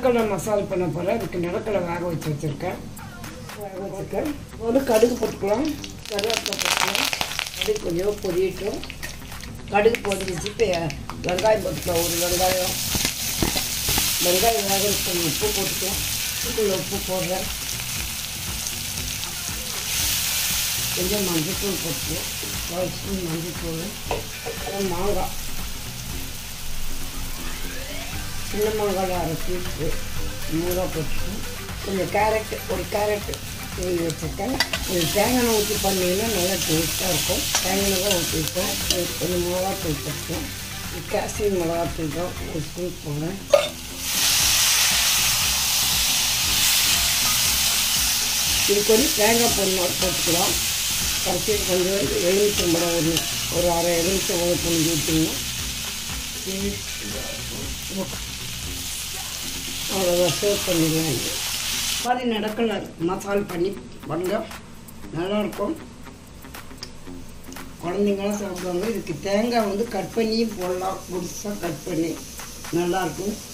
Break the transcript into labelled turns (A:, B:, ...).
A: நிலக்கடலை மசாலா பண்ண போகிறேன் அதுக்கு நிலக்கடலை வேக வச்சு வச்சுருக்கேன் வேக வச்சுருக்கேன் ஒரு கடுகு போட்டுக்கலாம் கருவேப்பிலை போட்டுக்கலாம் கடுகு கொஞ்சம் பொரியட்டும் கடுகு பொரிஞ்சிச்சு இப்போ வெங்காயம் போட்டுக்கலாம் ஒரு வெங்காயம் வெங்காயம் வேக வச்சு கொஞ்சம் உப்பு போட்டுக்கலாம் உப்புக்குள்ள உப்பு போடுறேன் கொஞ்சம் மஞ்சத்தூள் போட்டுக்கலாம் ஒரு ஸ்பூன் மஞ்சத்தூள் அப்புறம் மாங்காய் சின்ன மாங்காய் அரை பீஸு நூறுரூவா போட்டுக்கணும் கொஞ்சம் கேரட் ஒரு கேரட் தூவி வச்சுருக்கேன் கொஞ்சம் தேங்காய் ஊற்றி பண்ணிங்கன்னா நல்லா டேஸ்ட்டாக இருக்கும் தேங்காய் தான் ஊற்றிருக்கோம் கொஞ்சம் மிளகாத்தூள் போட்டுக்கலாம் காஷ்மீர் மிளகாத்தூள் தான் ஒரு ஸ்பூன் போடுறேன் இதுக்கு வந்து தேங்காய் பொருள் போட்டுக்கலாம் கடைசியில் கொஞ்சம் எலுமிச்சம்பழம் ஒரு ஒரு அரை எலுமிச்சம்பழம் புளிஞ்சு ஊற்றிங்கன்னா அவ்வளோதான் சேவ் பண்ணிடலாம் இது மாதிரி நடக்கல மசால் பண்ணி பண்ணுங்க நல்லாயிருக்கும் குழந்தைங்களாம் சாப்பிடுவாங்க இதுக்கு தேங்காய் வந்து கட் பண்ணியும் போடலாம் புதுசாக கட் பண்ணி நல்லாயிருக்கும்